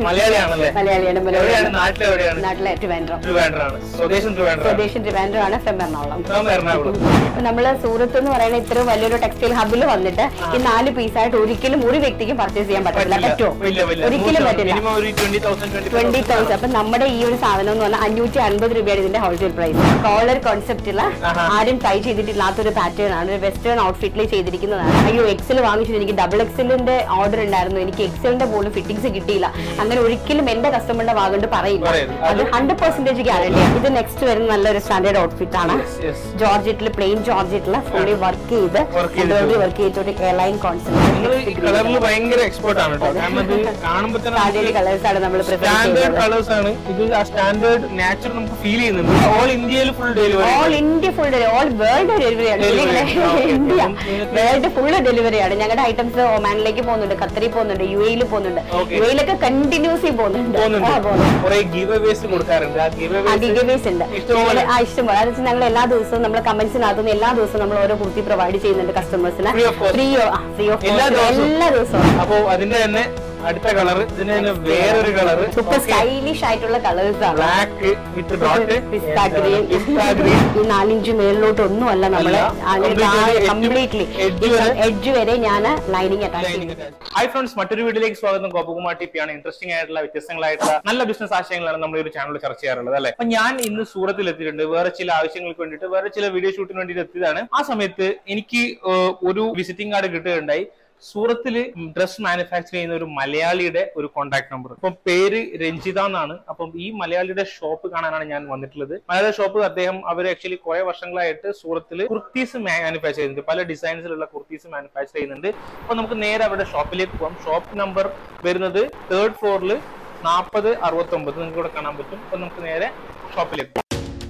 മലയാളിയാണല്ലേ മലയാളിയാണ് എവിടെയാണ് മലയാളിയാണ് നാട്ടിലെവിടെയാണ് നാട്ടിലെ ട്രിവാൻഡ്രം ട്രിവാൻഡ്രാണ് സ്വദേശം ട്രിവാൻഡ്രാണ് സ്വദേശം ട്രിവാൻഡ്രം ആണ് ഫ്രം എറണാകുളം നാം എറണാകുളം അപ്പൊ നമ്മള് സൂറത്ത് എന്ന് പറയുന്ന ഇത്ര വലിയൊരു ടെക്സ്റ്റൈൽ ഹബിൽ വന്നിട്ട് ഈ നാല് പീസായിട്ട് ഒരിക്കലും ഒരു വ്യക്തിക്കും പർച്ചേസ് ചെയ്യാൻ പറ്റില്ല പറ്റുമോ ഇല്ല ഇല്ല ഒരിക്കലും പറ്റില്ല മിനിമം ഒരു ട്വന്റി തൗസൻഡ് ട്വന്റി തൗസൻഡ് അപ്പൊ നമ്മുടെ ഈ ഒരു സാധനം എന്ന് പറഞ്ഞാൽ അഞ്ഞൂറ്റി അൻപത് രൂപയാണ് ഇതിന്റെ ഹോൾസെയിൽ പ്രൈസ് കോളർ കോൺസെപ്റ്റുള്ള ആഹാ. ആരും ട്രൈ ചെയ്തിട്ടില്ലാത്തൊരു പാറ്റേൺ ആണ് ഒരു വെസ്റ്റേൺ ഔട്ട്ഫിറ്റിൽ ചെയ്തിരിക്കുന്നതാണ് അയ്യോ എക്സൽ വാങ്ങിച്ചത് എനിക്ക് ഡബിൾ എക്സലിന്റെ ഓർഡർ ഉണ്ടായിരുന്നു എനിക്ക് എക്സലിന്റെ പോലും ഫിറ്റിംഗ്സ് കിട്ടിയില്ല അങ്ങനെ ഒരിക്കലും എന്റെ കസ്റ്റമറിന്റെ വാഗണ്ട് പറയില്ല പറയരുത്. അത് ഹൺഡ്രഡ് പെർസെന്റേജ് ഗ്യാരണ്ടി ഇത് നെക്സ്റ്റ് വരുന്ന നല്ലൊരു സ്റ്റാൻഡേർഡ് ഔട്ട്ഫിറ്റ് ആണ് Yes. ജോർജറ്റിൽ പ്ലെയിൻ ജോർജറ്റിൽ ഫുള്ളി വർക്ക് ചെയ്ത് Work ചെയ്തിട്ട്. എംബ്രോയിഡറി വർക്ക് ചെയ്തിട്ട് എയർലൈൻ നിങ്ങൾ ഈ കോൺസെപ്റ്റ് കളറിൽ ഭയങ്കര എക്സ്പേർട്ട് ആണ് കേട്ടോ കാരണം ഇത് കാണുമ്പോൾ സ്റ്റാൻഡേർഡ് തന്നെ കളേഴ്സ് ആണ് നമ്മൾ പ്രിഫർ സ്റ്റാൻഡേർഡ് ചെയ്യുന്നത് കളേഴ്സ് ആണ് ഇത് ആ സ്റ്റാൻഡേർഡ് നാച്ചുറൽ നമുക്ക് ഫീൽ ചെയ്യുന്നുണ്ട് ഓൾ ഇന്ത്യയിൽ full delivery all India full all world ഡെലിവറിയാണ് Delivery. ആ, okay. ഇന്ത്യ അപ്പം നിങ്ങൾക്ക് വേൾഡ് ഫുള്ള് ഡെലിവറിയാണ് ഞങ്ങളുടെ ഐറ്റംസ് ഒമാനിലേക്ക് പോകുന്നുണ്ട് ഖത്തറിൽ പോകുന്നുണ്ട് യു എയിൽ പോകുന്നുണ്ട് Okay. യു എയിലൊക്കെ കണ്ടിന്യൂസ്ലി പോകുന്നുണ്ട് ആ, പോകുന്നുണ്ട് പോകുന്നുണ്ട് കുറെ ഗീവ് അവേസ് കൊടുക്കാറുണ്ട് ആ ഗീവ് ആ ഗിഗവേസ് ഉണ്ട് ഇഷ്ടംപോലെ. ഞങ്ങള് ആ ഇഷ്ടംപോലെ അതെന്ന് വെച്ചാൽ ഞങ്ങൾ എല്ലാ ദിവസവും നമ്മൾ കമന്റ്സിനകത്തുനിന്ന് എല്ലാ ദിവസവും നമ്മൾ ഓരോ കുർത്തി പ്രൊവൈഡ് ചെയ്യുന്നുണ്ട് കസ്റ്റമേഴ്സിന് Free of cost. Free free of എല്ലാ ദിവസവും? എല്ലാ ദിവസവും അപ്പോ അതിന്റെ തന്നെ അടുത്ത കളർ ഇതിന്റെ തന്നെ വേറൊരു കളർ സൂപ്പർ സ്റ്റൈലിഷ് ആയിട്ടുള്ള കളേഴ്സ് ആണ് black with dot pista green pista green ഈ നാലിഞ്ച് മേളിലോട്ട് ഒന്നും അല്ല നമ്മള് അല്ല. Completely കംപ്ലീറ്റ്ലി edge വരെ. എഡ്ജ് വരെ ഞാൻ ലൈനിങ് അറ്റാച്ച് ചെയ്തു ഹായ് ഫ്രണ്ട്സ് മറ്റൊരു വീഡിയോയിലേക്ക് സ്വാഗതം ഗോപകുമാർ ടി പി ആണ് ഇൻട്രസ്റ്റിംഗ് ആയിട്ടുള്ള വ്യത്യസ്തങ്ങളായിട്ടുള്ള നല്ല ബിസിനസ് ആശയങ്ങളാണ് നമ്മൾ ഈ ഒരു ചാനൽ ചർച്ച ചെയ്യാറുള്ളത് അല്ലെ അപ്പൊ ഞാൻ ഇന്ന് സൂറത്തിൽ എത്തിയിട്ടുണ്ട് വേറെ ചില ആവശ്യങ്ങൾക്ക് വേണ്ടിയിട്ട് വേറെ ചില വീഡിയോ ഷൂട്ടിന് വേണ്ടിയിട്ട് എത്തിയതാണ് ആ സമയത്ത് എനിക്ക് ഏഹ്, ഒരു വിസിറ്റിംഗ് കാർഡ് കിട്ടുകയുണ്ടായി സൂറത്തിൽ ഡ്രസ് മാനുഫാക്ചർ ചെയ്യുന്ന ഒരു മലയാളിയുടെ ഒരു കോൺടാക്ട് നമ്പർ അപ്പം പേര് രഞ്ജിത എന്നാണ് അപ്പം ഈ മലയാളിയുടെ ഷോപ്പ് കാണാനാണ് ഞാൻ വന്നിട്ടുള്ളത് മലയാള ഷോപ്പ് അദ്ദേഹം അവർ ആക്ച്വലി കുറെ വർഷങ്ങളായിട്ട് സൂറത്തിൽ കുർത്തീസ് മാനുഫാക്ചർ ചെയ്യുന്നുണ്ട് പല ഡിസൈൻസിലുള്ള കുർത്തീസ് മാനുഫാക്ചർ ചെയ്യുന്നുണ്ട് അപ്പൊ നമുക്ക് നേരെ അവരുടെ ഷോപ്പിലേക്ക് പോകാം ഷോപ്പ് നമ്പർ വരുന്നത് തേർഡ് ഫ്ലോറിൽ നാൽപ്പത് അറുപത്തി ഒമ്പത് നിങ്ങൾക്ക് ഇവിടെ കാണാൻ പറ്റും അപ്പൊ നമുക്ക് നേരെ ഷോപ്പിലേക്ക് പോകാം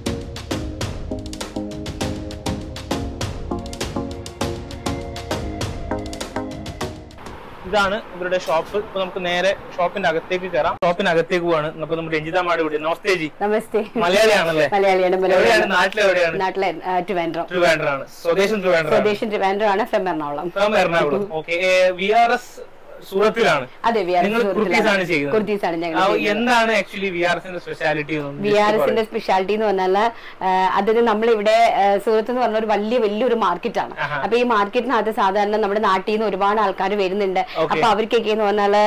ഇതാണ് ഇവരുടെ ഷോപ്പ് ഇപ്പൊ നമുക്ക് നേരെ ഷോപ്പിന്റെ അകത്തേക്ക് കയറാം ഷോപ്പിന്റെ അകത്തേക്ക് പോവാണ് അപ്പൊ നമ്മുടെ രഞ്ജിത മാട് ഇവിടെ നമസ്തേ ജി നമസ്തേ മലയാളിയാണല്ലേ മലയാളിയാണ് എവിടെയാണ് മലയാളിയാണ് നാട്ടിലെവിടെയാണ് നാട്ടിലെ ട്രിവാൻഡ്രം ട്രിവാൻഡ്രാണ് സ്വദേശം ട്രിവാൻഡ്രാണ് സ്വദേശം ട്രിവാൻഡ്രം ആണ് from Ernakulam from Ernakulam okay V R S സൂറത്തിലാണ് അതെ വി ആർ നിങ്ങൾ കുർത്തീസ് ആണ് ചെയ്യുന്നത് കുർത്തീസ് ആണ് ഞങ്ങൾ ആ, എന്താണ് ആക്ച്വലി വി ആർ എസിന്റെ സ്പെഷ്യാലിറ്റി വി ആർ എസിന്റെ സ്പെഷ്യാലിറ്റി എന്ന് പറഞ്ഞാൽ അതിന് നമ്മളിവിടെ ആ, സൂറത്ത് എന്ന് പറഞ്ഞ ഒരു വലിയ വലിയൊരു മാർക്കറ്റാണ് ആഹാ. അപ്പൊ ഈ മാർക്കറ്റിനകത്ത് സാധാരണ നമ്മുടെ നാട്ടിൽ നിന്ന് ഒരുപാട് ആൾക്കാർ വരുന്നുണ്ട് Okay. അപ്പൊ അവർക്കൊക്കെ എന്ന് പറഞ്ഞാൽ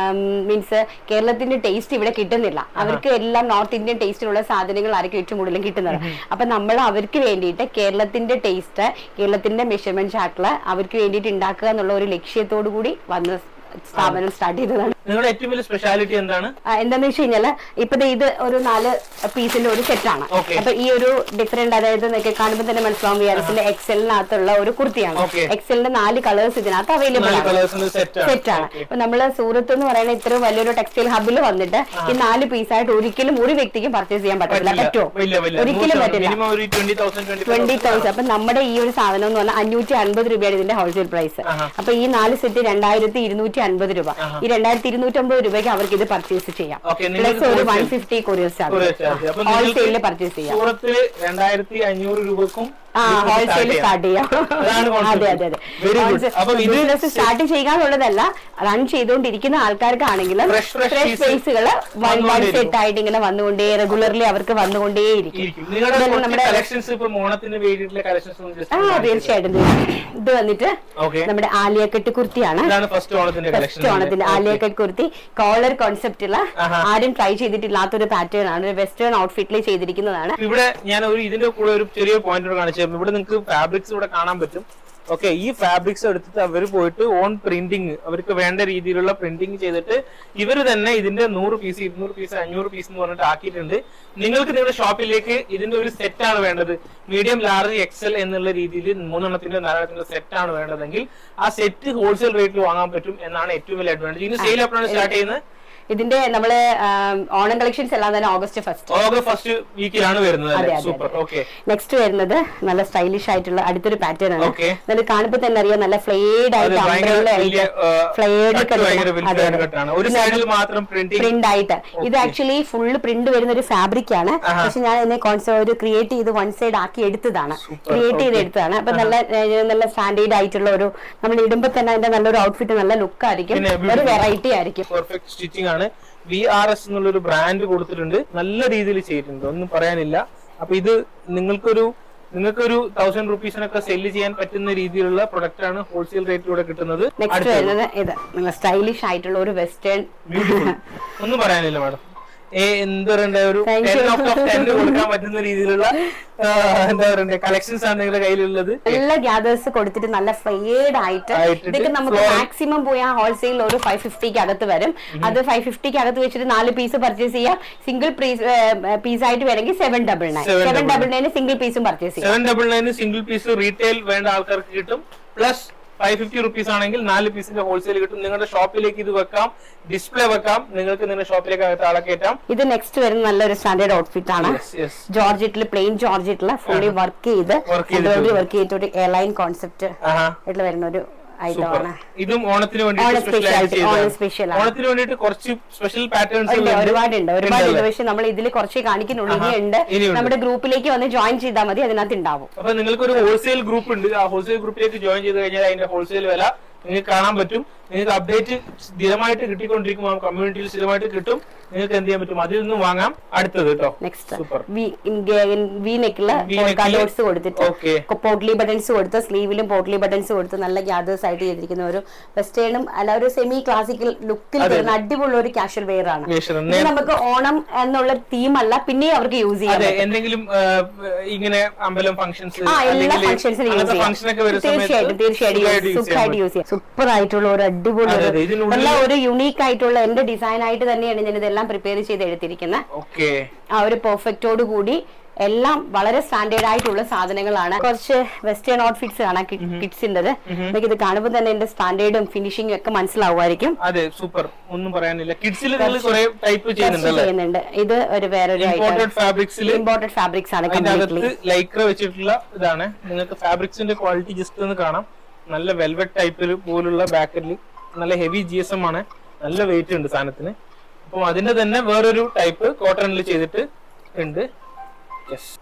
മീൻസ് കേരളത്തിന്റെ ടേസ്റ്റ് ഇവിടെ കിട്ടുന്നില്ല അവർക്ക് എല്ലാം നോർത്ത് ഇന്ത്യൻ ടേസ്റ്റിലുള്ള സാധനങ്ങളായിരിക്കും ഏറ്റവും കൂടുതലും കിട്ടുന്നത് അപ്പൊ നമ്മൾ അവർക്ക് വേണ്ടിയിട്ട് കേരളത്തിന്റെ ടേസ്റ്റ് കേരളത്തിന്റെ മെഷർമെന്റ് ചാർട്ടില് അവർക്ക് വേണ്ടിയിട്ട് ഉണ്ടാക്കുക എന്നുള്ള ഒരു ലക്ഷ്യത്തോടു കൂടി വന്ന സ്ഥാപനം സ്റ്റാർട്ട് ചെയ്തതാണ് നിങ്ങളുടെ ഏറ്റവും വലിയ സ്പെഷ്യാലിറ്റി എന്താണ് ആ, എന്താന്ന് വെച്ച് കഴിഞ്ഞാല് ഇപ്പൊ ദേ ഇത് ഒരു നാല് പീസിന്റെ ഒരു സെറ്റാണ് Okay. അപ്പൊ ഈ ഒരു ഡിഫറെന്റ് അതായത് നിങ്ങൾക്ക് കാണുമ്പോൾ തന്നെ മനസ്സിലാവും വിആർഎസിന്റെ എക്സലിനകത്തുള്ള ഒരു കുർത്തിയാണ് Okay. എക്സലിന്റെ നാല് കളേഴ്സ് ഇതിനകത്ത് അവൈലബിൾ നാല് ആണ് കളേഴ്സിന്റെ സെറ്റ് സെറ്റ് ആണ് അപ്പൊ നമ്മള് സൂറത്ത് എന്ന് പറയുന്ന ഇത്ര വലിയൊരു ടെക്സ്റ്റൈൽ ഹബിൽ വന്നിട്ട് ഈ നാല് പീസായിട്ട് ഒരിക്കലും ഒരു വ്യക്തിക്കും പർച്ചേസ് ചെയ്യാൻ പറ്റില്ല പറ്റുമോ ഒരിക്കലും പറ്റില്ല മിനിമം ഒരു ട്വന്റി തൗസൻഡ് ട്വന്റി തൗസൻഡ് അപ്പൊ നമ്മുടെ ഈ ഒരു സാധനം എന്ന് പറഞ്ഞാൽ അഞ്ഞൂറ്റി അൻപത് രൂപയാണ് ഇതിന്റെ ഹോൾസെയിൽ പ്രൈസ് ആഹാ. അപ്പൊ ഈ നാല് സെറ്റ് രണ്ടായിരത്തി ഇരുന്നൂറ്റി അൻപത് രൂപ ഈ രണ്ടായിരത്തി ഇരുന്നൂറ്റി അമ്പത് രൂപയ്ക്ക് അവർക്ക് ഇത് പർച്ചേസ് ചെയ്യാം Okay, നിങ്ങൾക്ക് പ്ലസ് ഒരു one wholesale- fifty courier charge ഹോൾസെയിലിൽ പർച്ചേസ് ചെയ്യാം സൂറത്തില് രണ്ടായിരത്തി അഞ്ഞൂറ് രൂപക്കും ആ ഹോൾസെയിൽ സ്റ്റാർട്ട് ചെയ്യാം അതാണ് concept. അതെ അതെ അതെ Very good. അപ്പൊ ഇത് ബിസിനസ് സ്റ്റാർട്ട് ചെയ്യാന്നുള്ളതല്ല റൺ ചെയ്തുകൊണ്ടിരിക്കുന്ന ആൾക്കാർക്കാണെങ്കിലും Fresh, fresh ഫ്രഷ് piece പീസുകൾ വൺ വൺ വന്നുകൊണ്ടിരിക്കും. സെറ്റ് ആയിട്ട് ഇങ്ങനെ വന്നുകൊണ്ടേ റെഗുലർലി അവർക്ക് വന്നുകൊണ്ടേയിരിക്കും ഇരിക്കും. നിങ്ങളുടെ ഇതെല്ലാം നമ്മുടെ കളക്ഷൻസ് ഇപ്പൊ ഓണത്തിന് വേണ്ടിയിട്ടുള്ള കളക്ഷൻസ് ആ തീർച്ചയായിട്ടും തീർച്ചയായും. ഇത് വന്നിട്ട് ഓക്കെ നമ്മുടെ ആലിയക്കെട്ട് കുർത്തിയാണ് ഇതാണ് ഫസ്റ്റ് ഓണത്തിന്റെ കളക്ഷൻ ഫസ്റ്റ് ഓണത്തിന്റെ ആലിയക്കട്ട് കുർത്തി കോളർ കോൺസെപ്റ്റുള്ള ആഹാ. ആരും ട്രൈ ചെയ്തിട്ടില്ലാത്തൊരു പാറ്റേൺ ആണ് ഒരു വെസ്റ്റേൺ ഔട്ട്ഫിറ്റിൽ ചെയ്തിരിക്കുന്നതാണ് ഇവിടെ ഞാൻ ഒരു ഇതിന്റെ കൂടെ ഒരു ചെറിയ പോയിന്റ് കാണിച്ചു തരാം. ഇവിടെ നിങ്ങൾക്ക് ഫാബ്രിക്സ് ഇവിടെ കാണാൻ പറ്റും ഓക്കെ ഈ ഫാബ്രിക്സ് എടുത്തിട്ട് അവർ പോയിട്ട് ഓൺ പ്രിന്റിങ് അവർക്ക് വേണ്ട രീതിയിലുള്ള പ്രിന്റിങ് ചെയ്തിട്ട് ഇവർ തന്നെ ഇതിന്റെ നൂറ് പീസ് ഇരുന്നൂറ് പീസ് അഞ്ഞൂറ് പീസ് എന്ന് പറഞ്ഞിട്ട് ആക്കിയിട്ടുണ്ട് നിങ്ങൾക്ക് നിങ്ങളുടെ ഷോപ്പിലേക്ക് ഇതിന്റെ ഒരു സെറ്റ് ആണ് വേണ്ടത് മീഡിയം ലാർജ് എക്സൽ എന്നുള്ള രീതിയിൽ മൂന്നെണ്ണത്തിന്റെ നാലെണ്ണത്തിന്റെ സെറ്റ് ആണ് വേണ്ടതെങ്കിൽ ആ സെറ്റ് ഹോൾസെയിൽ റേറ്റിൽ വാങ്ങാൻ പറ്റും എന്നാണ് ഏറ്റവും വലിയ അഡ്വാൻറ്റേജ് ഇനി സെയിൽ എപ്പോഴാണ് സ്റ്റാർട്ട് ചെയ്യുന്നത് ഇതിന്റെ നമ്മള് ആം, ഓണം കളക്ഷൻസ് എല്ലാം തന്നെ ഓഗസ്റ്റ് ഫസ്റ്റ് ഓഗസ്റ്റ് ഫസ്റ്റ് വീക്കിലാണ് വരുന്നത് അതെ, അല്ലേ അതെ, സൂപ്പർ ഓക്കെ നെക്സ്റ്റ് വരുന്നത് നല്ല സ്റ്റൈലിഷ് ആയിട്ടുള്ള അടുത്തൊരു പാറ്റേൺ ആണ് Okay. നല്ല കാണുമ്പോൾ തന്നെ അറിയാം നല്ല ഫ്ലെയ്ഡ് അത് ആയിട്ട് ഭയങ്കര umbrella വലിയ, ആയിട്ട് ആ, ഫ്ലെയ്ഡ് cut ഭയങ്കര വലിയ cut ആണ്. ഒരു സൈഡിൽ മാത്രം പ്രിന്റിംഗ് പ്രിന്റ് ആയിട്ട് ഇത് ആക്ച്വലി ഫുള്ള് പ്രിന്റ് വരുന്ന ഒരു ഫാബ്രിക് ആണ് ആഹാ. പക്ഷെ ഞാൻ ഇതിനെ കോൺസെ ഒരു ക്രിയേറ്റ് ചെയ്ത് വൺ സൈഡ് ആക്കി എടുത്തതാണ് ക്രിയേറ്റ് ചെയ്ത് എടുത്തതാണ് അപ്പൊ നല്ല ഏഹ്, നല്ല സ്റ്റാൻഡേർഡ് ആയിട്ടുള്ള ഒരു നമ്മൾ ഇടുമ്പോ തന്നെ അതിന്റെ നല്ലൊരു ഔട്ട്ഫിറ്റ് നല്ല ലുക്ക് ആയിരിക്കും പിന്നെ ഒരു beautiful. വെറൈറ്റി ആയിരിക്കും പെർഫെക്റ്റ് സ്റ്റിച്ചിങ് ആണ് വി ആർ എസ് എന്നുള്ളൊരു ബ്രാൻഡ് കൊടുത്തിട്ടുണ്ട് നല്ല രീതിയിൽ ചെയ്തിട്ടുണ്ട് ഒന്നും പറയാനില്ല അപ്പൊ ഇത് നിങ്ങൾക്കൊരു നിങ്ങൾക്കൊരു തൗസൻഡ് റുപ്പീസിനൊക്കെ സെല്ല് ചെയ്യാൻ പറ്റുന്ന രീതിയിലുള്ള പ്രൊഡക്റ്റ് ആണ് ഹോൾസെയിൽ റേറ്റിലൂടെ കിട്ടുന്നത് നെക്സ്റ്റ് വരുന്നത് ഇത് നിങ്ങൾ സ്റ്റൈലിഷ് ആയിട്ടുള്ള ഒരു വെസ്റ്റേൺ ബ്യൂട്ടിഫുൾ ഒന്നും പറയാനില്ല മാഡം ഏ എന്താ പറയണ്ടേ ഒരു Thank ten you. Out of ten കൊടുക്കാൻ പറ്റുന്ന രീതിയിലുള്ള ആ, എന്താ പറയണ്ടേ കളക്ഷൻസ് ആണ് നിങ്ങളുടെ കയ്യിലുള്ളത് നല്ല ഗ്യാദേഴ്സ് കൊടുത്തിട്ട് നല്ല ഫെയർഡ് ആയിട്ട് ആയിട്ടിട്ട് ഇതൊക്കെ നമുക്ക് floral- മാക്സിമം പോയി ആ ഹോൾസെയിൽ ഒരു ഫൈവ് ഫിഫ്റ്റിക്ക് അകത്ത് വരും അത് ഫൈവ് ഫിഫ്റ്റിക്ക് അകത്ത് വെച്ചിട്ട് നാല് പീസ് പർച്ചേസ് ചെയ്യാം സിംഗിൾ പീസ് പീസ് ആയിട്ട് വേണമെങ്കിൽ seven double nine Seven seven double double nine single പീസും പർച്ചേസ് ചെയ്യാം seven double nine single piece retail വേണ്ട ആൾക്കാർക്ക് കിട്ടും പ്ലസ് ഫൈവ് ഫിഫ്റ്റി റുപ്പീസ് ആണെങ്കിൽ നാല് പീസിന്റെ ഹോൾസെയിൽ കിട്ടും നിങ്ങളുടെ ഷോപ്പിലേക്ക് ഇത് വെക്കാം ഡിസ്പ്ലേ വെക്കാം നിങ്ങൾക്ക് നിങ്ങളുടെ ഷോപ്പിലേക്ക് അകത്ത് ആളെ കയറ്റാം ഇത് നെക്സ്റ്റ് വരുന്ന നല്ലൊരു സ്റ്റാൻഡേർഡ് ഔട്ട്ഫിറ്റ് ആണ് Yes, yes. ജോർജറ്റിൽ പ്ലെയിൻ ജോർജറ്റിൽ ഫുള്ളി വർക്ക് ചെയ്ത് Work ചെയ്തിട്ട് എംബ്രോയിഡറി വർക്ക് ചെയ്തിട്ട് ഒരു എയർലൈൻ കോൺസെപ്റ്റ് ആഹാ ആയിട്ട് വരുന്ന ഒരു ഐറ്റം സൂപ്പർ ആണ് ഇതും ഓണത്തിന് ഓണം വേണ്ടിയിട്ട് special സ്പെഷ്യൽ ആയിട്ട്, ഓണം special ആണ്. ഓണത്തിന് വേണ്ടിയിട്ട് കുറച്ച് സ്പെഷ്യൽ പാറ്റേൺസ് ഉണ്ട് ഒരുപാടുണ്ട് ഒരുപാടുണ്ട് പക്ഷെ നമ്മൾ ഇതിൽ കുറച്ച് കാണിക്കുന്നുള്ളൂ ആഹാ, ഇനിയുണ്ട് ഇനിയുണ്ട്. നമ്മുടെ ഗ്രൂപ്പിലേക്ക് വന്ന് ജോയിൻ ചെയ്താൽ മതി അതിനകത്ത് ഉണ്ടാവും അപ്പൊ നിങ്ങൾക്ക് ഒരു ഹോൾസെയിൽ ഗ്രൂപ്പ് ഉണ്ട് ആ ഹോൾസെയിൽ ഗ്രൂപ്പിലേക്ക് ജോയിൻ ചെയ്ത് കഴിഞ്ഞാൽ അതിന്റെ ഹോൾസെയിൽ വില നിങ്ങൾക്ക് കാണാൻ പറ്റും നിങ്ങൾക്ക് അപ്ഡേറ്റ് സ്ഥിരമായിട്ട് കിട്ടിക്കൊണ്ടിരിക്കും ആ കമ്മ്യൂണിറ്റിയിൽ സ്ഥിരമായിട്ട് കിട്ടും നിങ്ങൾക്ക് എന്ത് ചെയ്യാൻ പറ്റും അതിൽ നിന്ന് വാങ്ങാം അടുത്തത് കേട്ടോ നെക്സ്റ്റ് സൂപ്പർ വി വി നെക്കില് V neck ല് ഡോട്ട്സ് കൊടുത്തിട്ട് Okay. പോട്ട്ലി ബട്ടൺസ് കൊടുത്ത് സ്ലീവിലും പോട്ട്ലി ബട്ടൺസ് കൊടുത്ത് നല്ല ഗ്യാദേഴ്സ് ആയിട്ട് ചെയ്തിരിക്കുന്ന ഒരു വെസ്റ്റേണും അല്ല ഒരു സെമി ക്ലാസിക്കൽ ലുക്കിൽ അതെ. വരുന്ന അടിപൊളി ഒരു കാഷ്വൽ വെയർ ആണ് Fashion ആണ്. ഇത് നമുക്ക് ഓണം എന്നുള്ള തീം അല്ല പിന്നെയും അവർക്ക് യൂസ് ചെയ്യാം അതെ എന്തെങ്കിലും ആ, ഇങ്ങനെ അമ്പലം ഫംഗ്ഷൻസ് ആ എല്ലാ ഫംഗ്ഷൻസിനും യൂസ് ഫംഗ്ഷൻ ഒക്കെ ചെയ്യാം വരുന്ന തീർച്ചയായിട്ടും തീർച്ചയായിട്ടും സുഖമായിട്ട് യൂസ് ചെയ്യാം സൂപ്പർ ആയിട്ടുള്ള ഒരു അടിപൊളി അതെ, ഒരു അതെ, ഇതിനുള്ളിൽ- എല്ലാം ഒരു യുണീക്ക് ആയിട്ടുള്ള എന്റെ ഡിസൈൻ ആയിട്ട് തന്നെയാണ് ഞാൻ ഇതെല്ലാം പ്രിപ്പയർ ചെയ്ത് എടുത്തിരിക്കുന്നത് ഓക്കെ ആ ഒരു പെർഫെക്റ്റോട് കൂടി എല്ലാം വളരെ സ്റ്റാൻഡേർഡ് ആയിട്ടുള്ള സാധനങ്ങളാണ് കുറച്ച് വെസ്റ്റേൺ ഔട്ട്ഫിറ്റ്സ് കാണാം കിഡ്സിൻ്റെത് എനിക്ക് ഇത് കാണുമ്പോൾ തന്നെ എന്റെ സ്റ്റാൻഡേർഡും ഫിനിഷിംഗും ഒക്കെ മനസ്സിലാവുമായിരിക്കും അതെ സൂപ്പർ ഒന്നും പറയാനില്ല കിഡ്സിൽ നിങ്ങൾ കുറെ ടൈപ്പ് കുറച്ച് ചെയ്യുന്നുണ്ടല്ലേ ചെയ്യുന്നുണ്ട് ഇത് ഒരു വേറൊരു ഇമ്പോർട്ടഡ് ഫാബ്രിക്സിൽ ഇമ്പോർട്ടഡ് ഫാബ്രിക്സ് ആണ് അതിന്റെ കംപ്ലീറ്റ്ലി അകത്ത് ലൈക്ര വെച്ചിട്ടുള്ള ഇതാണ് നിങ്ങൾക്ക് ഫാബ്രിക്സിന്റെ ക്വാളിറ്റി ജസ്റ്റ് ഒന്ന് കാണാം നല്ല വെൽവെറ്റ് ടൈപ്പിൽ പോലുള്ള ബാക്കറ്റിൽ നല്ല ഹെവി ജി എസ് എം ആണ് നല്ല വെയിറ്റ് ഉണ്ട് സാധനത്തിന് അപ്പം അതിന്റെ തന്നെ വേറൊരു ടൈപ്പ് കോട്ടണിൽ ചെയ്തിട്ട് ഉണ്ട് യെസ്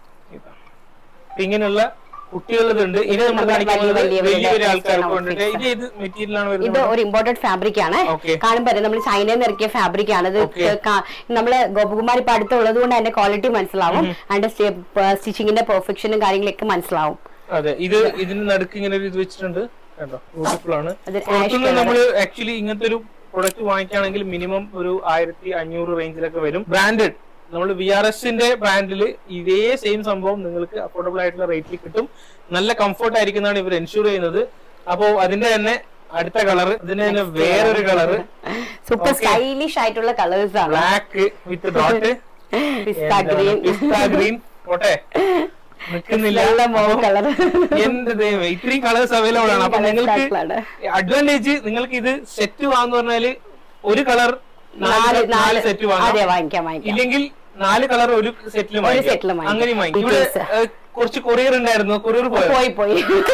ഇങ്ങനെയുള്ള കുട്ടികളുണ്ട് ഇനി നമ്മൾ വലിയ, കാണിക്കുന്നത് വലിയ, വലിയ വലിയ വലിയ ആൾക്കാർക്ക് outfits. വേണ്ടിട്ട് ഇത് ഏത് മെറ്റീരിയൽ ആണ് ഇത് വരുന്നത് ഒരു ഇമ്പോർട്ടഡ് ഫാബ്രിക് ആണ് Okay. കാണുമ്പോൾ അറിയാം നമ്മൾ ചൈനയിൽ നിന്ന് ഇറക്കിയ ഫാബ്രിക് ആണ് ഇത് Okay. കാ- നമ്മള് ഗോപകുമാർ ഇപ്പൊ അടുത്തുള്ളത് കൊണ്ട് അതിന്റെ ക്വാളിറ്റി മനസ്സിലാവും അതിന്റെ സ്റ്റിച്ചിങ്ങിന്റെ പെർഫെക്ഷനും കാര്യങ്ങളൊക്കെ മനസ്സിലാവും അതെ ഇത് ഇതിന് നടുക്ക് ഇങ്ങനെ ഒരു ഇത് വെച്ചിട്ടുണ്ട് കണ്ടോ ബ്യൂട്ടിഫുൾ ആണ് അത് ash പുറത്തുനിന്ന് colour. നമ്മൾ ആക്ച്വലി ഇങ്ങനത്തെ ഒരു പ്രൊഡക്റ്റ് വാങ്ങിക്കുകയാണെങ്കിൽ മിനിമം ഒരു ആയിരത്തി അഞ്ഞൂറ് റേഞ്ചിലൊക്കെ വരും ബ്രാൻഡഡ് നമ്മൾ വി ആർ എസിന്റെ ബ്രാൻഡിൽ ഇതേ സെയിം സംഭവം നിങ്ങൾക്ക് അഫോർഡബിൾ ആയിട്ടുള്ള റേറ്റിൽ കിട്ടും നല്ല കംഫർട്ട് ആയിരിക്കുന്നതാണ് ഇവർ എൻഷുർ ചെയ്യുന്നത് അപ്പോ അതിന്റെ തന്നെ അടുത്ത കളർ ഇതിന്റെ തന്നെ വേറൊരു കളർ സൂപ്പർ Okay. സ്റ്റൈലിഷ് ആയിട്ടുള്ള കളേഴ്സ് ആണ് black with dot pista green pista green പോട്ടെ നിൽക്കുന്നില്ല നല്ല മോവ് കളർ എന്ത് ദൈവം ഇത്രയും കളേഴ്സ് അവൈലബിൾ ആണ് അപ്പൊ നിങ്ങൾക്ക് അഡ്വാൻറ്റേജ് നിങ്ങൾക്ക് ഇത് സെറ്റ് വാങ്ങുന്ന പറഞ്ഞാല് ഒരു കളർ നാല് നാല് സെറ്റ് അതെ വാങ്ങാം വാങ്ങിക്കാം വാങ്ങിക്കാം ഇല്ലെങ്കിൽ നാല് കളർ ഒരു സെറ്റിൽ set ല് വാങ്ങിക്കാം. അങ്ങനെ വാങ്ങിക്കും ഇവിടെ Details. ഏഹ്, കുറച്ച് കൊറിയർ ഉണ്ടായിരുന്നു കൊറിയർ പോയോ പോയി പോയി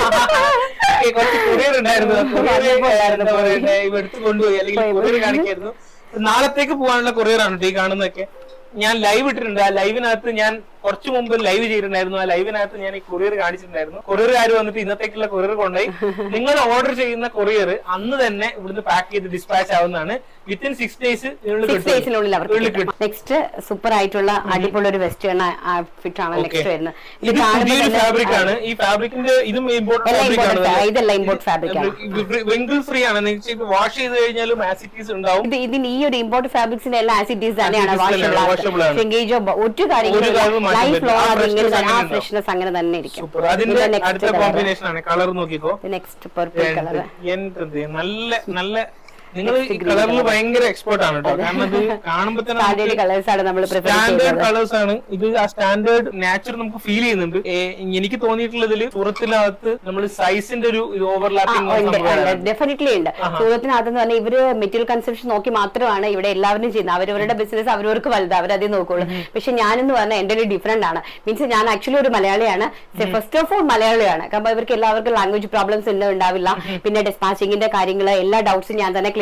ഏ, കുറച്ച് കൊറിയർ ഉണ്ടായിരുന്നു കൊറിയർ പോയായിരുന്നു, പോയി. ഇവ എടുത്ത് കൊണ്ടുപോയി അല്ലെങ്കിൽ പോയി, കൊറിയർ പോയി. കാണിക്കായിരുന്നു നാളത്തേക്ക് പോകാനുള്ള കൊറിയർ ആണ് കേട്ടോ ഈ കാണുന്നതൊക്കെ ഞാൻ ലൈവ് ഇട്ടിട്ടുണ്ട് ആ ലൈവിനകത്ത് ഞാൻ കുറച്ചു മുമ്പ് ലൈവ് ചെയ്തിട്ടുണ്ടായിരുന്നു ആ ലൈവിനകത്ത് ഞാൻ ഈ കൊറിയർ കാണിച്ചിട്ടുണ്ടായിരുന്നു കൊറിയറുകാർ വന്നിട്ട് ഇന്നത്തേക്കുള്ള കൊറിയർ കൊണ്ടുപോയി നിങ്ങൾ ഓർഡർ ചെയ്യുന്ന കൊറിയർ അന്ന് തന്നെ ഇവിടുന്ന് പാക്ക് ചെയ്ത് ഡിസ്പാച്ച് ആവുന്നതാണ് വിത്തിൻ സിക്സ് ഡേയ്സ് സിക്സ് ഡേയ്സിനുള്ളിൽ അവർക്ക് നെക്സ്റ്റ് സൂപ്പർ ആയിട്ടുള്ള അടിപൊളി ഒരു വെസ്റ്റേൺ ഫിറ്റ് ആണ് നെക്സ്റ്റ് വരുന്നത് ഇത് പുതിയൊരു ഫാബ്രിക് ആണ് ഈ ഫാബ്രിക്കിന്റെ ഇതും ഇമ്പോർട്ടന്റ് എല്ലാം ഫാബ്രിക് imported ആണ് fa- ഇതെല്ലാം import fabric ആണ്. വിങ്കിൾ ഫ്രീ ആണ് വാഷ് ചെയ്ത് കഴിഞ്ഞാലും ആസിറ്റീസ് ഉണ്ടാവും ഇത് ഇതിന് ഈ ഒരു ഇമ്പോർട്ട് ഫാബ്രിക്സിന്റെ എല്ലാ ആസിഡീസ് തന്നെയാണ് Acidities തന്നെയാണ്, washable ആണ്. ഷെങ്കേജോ ഒരു ഒരു കാര്യങ്ങളും കാര്യവും മാറ്റാൻ ലൈഫ് പറ്റില്ല. ലോ ആ അത് ഇങ്ങനെ freshness തന്നെ ആ അങ്ങനെ ഫ്രഷ്നെസ് അങ്ങനെ തന്നെ ഇരിക്കും സൂപ്പർ അതിന്റെ അടുത്ത കോമ്പിനേഷൻ ആണ് കളർ നോക്കിക്കോ നെക്സ്റ്റ് പർപ്പിൾ കളർ എന്ത് നല്ല നല്ല നിങ്ങൾ ഈ കളറിൽ ഭയങ്കര എക്സ്പേർട്ട് ആണ് കേട്ടോ കാരണം ഇത് കാണുമ്പോ തന്നെ സ്റ്റാൻഡേർഡ് കളേഴ്സ് ആണ് നമ്മൾ പ്രിഫർ സ്റ്റാൻഡേർഡ് ചെയ്യുന്നത് കളേഴ്സ് ആണ് ഇത് ആ സ്റ്റാൻഡേർഡ് നാച്ചർ നമുക്ക് ഫീൽ ചെയ്യുന്നുണ്ട് ഏ, എനിക്ക് തോന്നിയിട്ടുള്ളതിൽ സൂറത്തിനകത്ത് നമ്മൾ സൈസിന്റെ ഒരു ഓവർലാപ്പിംഗ് ഡെഫിനറ്റ്ലി ഉണ്ട് സൂറത്തിനകത്ത് എന്ന് പറഞ്ഞാൽ ഇവര് മെറ്റീരിയൽ കൺസംഷൻ നോക്കി മാത്രമാണ് ഇവിടെ എല്ലാവരും ചെയ്യുന്നത് അവരവരുടെ ബിസിനസ് അവരവർക്ക് വലുത് അവരതേ നോക്കുള്ളൂ പക്ഷെ ഞാനെന്ന് പറഞ്ഞാൽ എന്റെ ഒരു ഡിഫറെന്റ് ആണ് മീൻസ് ഞാൻ ആക്ച്വലി ഒരു മലയാളിയാണ് ഫസ്റ്റ് ഓഫ് ഓൾ മലയാളിയാണ് കാരണം ഇവർക്ക് എല്ലാവർക്കും ലാംഗ്വേജ് പ്രോബ്ലംസ് ഒന്നും ഉണ്ടാവില്ല പിന്നെ ഡിസ്പാച്ചിങ്ങിന്റെ കാര്യങ്ങൾ എല്ലാ ഡൗട്ട്സും ഞാൻ തന്നെ ക്ലിയർ